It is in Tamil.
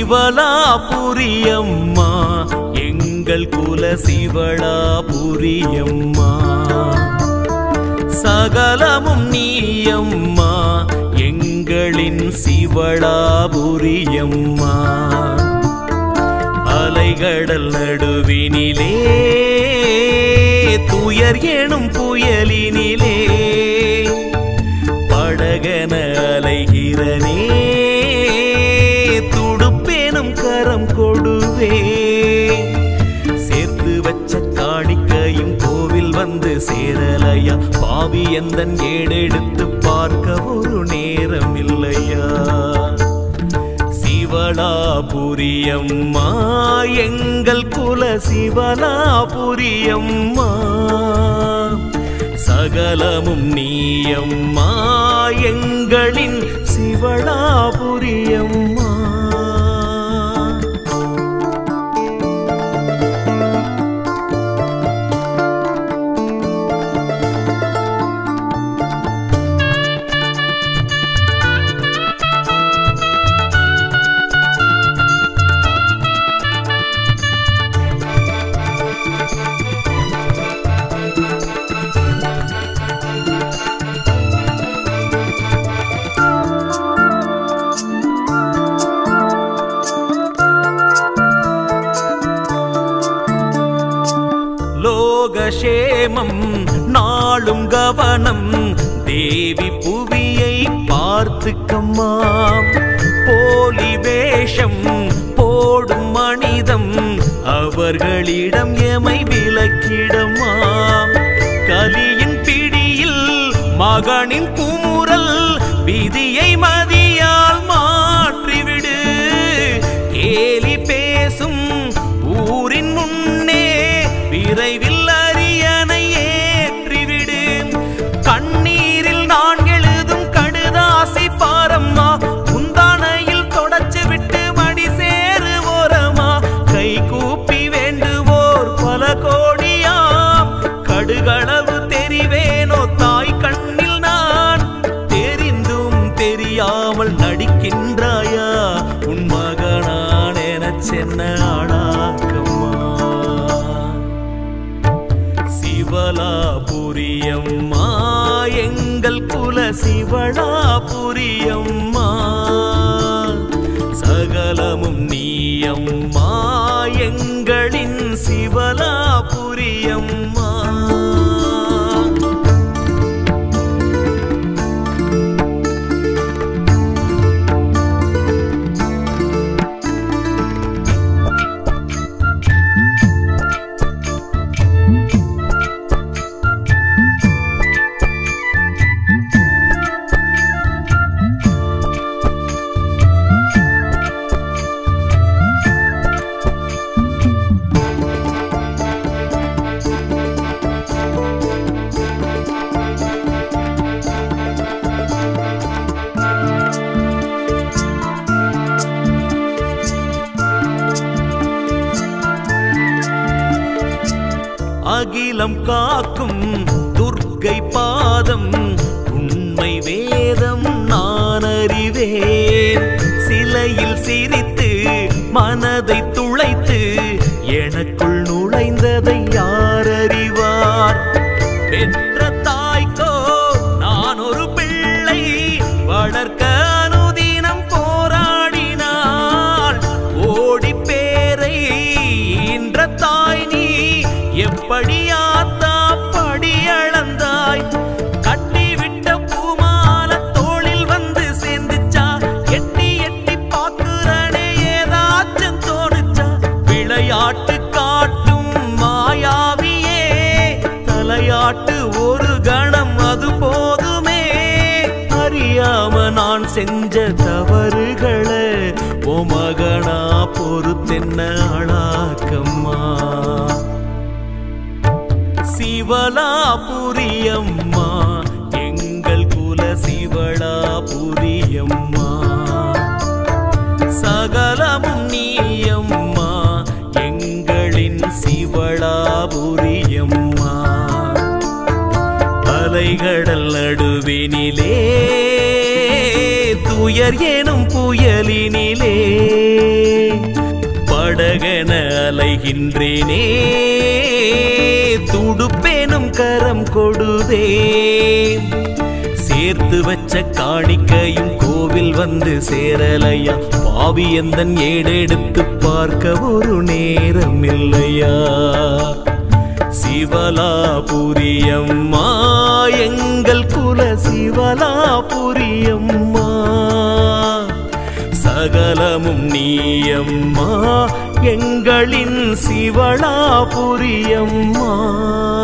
சிவலாபுரியம்மா எங்கள் குல சிவலாபுரியம்மா சகலமும் நீயம்மா எங்களின் சிவளாபுரியம்மா அலைகடல் நடுவினிலே துயர் எனும் புயலினிலே படகன அலைகிறனே துடுப்பேனும் கரம் கொடுவே சேர்த்து வச்ச காணிக்கையும் கோவில் வந்து சேரலையா பாவி எந்தன் ஏடெடுத்து பார்க்க ஒரு நேரம் இல்லையா சிவலாபுரியம்மா எங்கள் குல சிவலாபுரியம்மா சகலமும் நீயம்மா எங்களின் சிவலாபுரியம்மா லோகஷேமம் நாளும் கவனம் தேவி புவியை பார்த்துக்கம்மா போலி வேஷம் போடும் மனிதம் அவர்களிடம் எமை விலக்கிடமா கலியின் பிடியில் மகனின் குமுறல் விதியை மதியால் மாற்றிவிடு கேலி பேசும் ஊரின் முன்னே விரைவில் அரியணை ஏற்றிவிடு கண்ணீரில் நான் எழுதும் கடுதாசி பாரம்மா முந்தானையில் தொடச்சு விட்டு மடி சேரு ஓரமா கை கூப்பி வேண்டுவோர் பல கோடியாம் கடுகளவு தெரிவேனோ தாய் கண்ணில் நான் தெரிந்தும் தெரியாமல் நடிக்கின்றாயா உன் மகனான் எனச் சென்ன ஆளாக்கம்மா சிவலாபுரியம்மா எங்கள் குல சிவலாபுரியம்மா சகலமும் நீயம்மா எங்களின் சிவலாபுரியம்மா அகிலம் காக்கும் துர்க்கை பாதம் உண்மை வேதம் நான் அறிவேன் சிலையில் சிரித்து மனதை துளைத்து எனக்குள் நுழைந்ததை யார் அறிவார் பெற்ற தாய்க்கோ நான் ஒரு பிள்ளை வளர்க்க அனுதினம் போராடினாள் ஓடி பேரை ஈன்ற தாய் நீ எப்படி ஆத்தா படி அளந்தாய் கட்டிவிட்ட பூமால தோளில் வந்து சேர்ந்துச்சா எட்டி எட்டி பாக்குறனே ஏதாச்சும் தோணுச்சா விளையாட்டு காட்டும் மாயாவியே தலையாட்டு ஒரு கணம் அது போதுமே அறியாம நான் செஞ்ச தவறுகளை ஓ மகனா பொறுத்தென்ன அழாக்கம்மா சிவலாபுரியம்மா எங்கள் குல சிவலாபுரியம்மா சகலமும் நீயம்மா எங்களின் சிவலாபுரியம்மா அலைகடல் நடுவினிலே துயர் எனும் புயலினிலே அலைகின்றேனே துடுப்பேனும் கரம் கொடுதேன் சேர்த்து வச்ச காணிக்கையும் கோவில் வந்து சேரலையா பாவி எந்தன் ஏடெடுத்து பார்க்க ஒரு நேரம் இல்லையா சிவலாபுரியம்மா எங்கள் குல சிவலாபுரியம்மா சகலமும் நீயம்மா எங்களின் சிவலாபுரியம்மா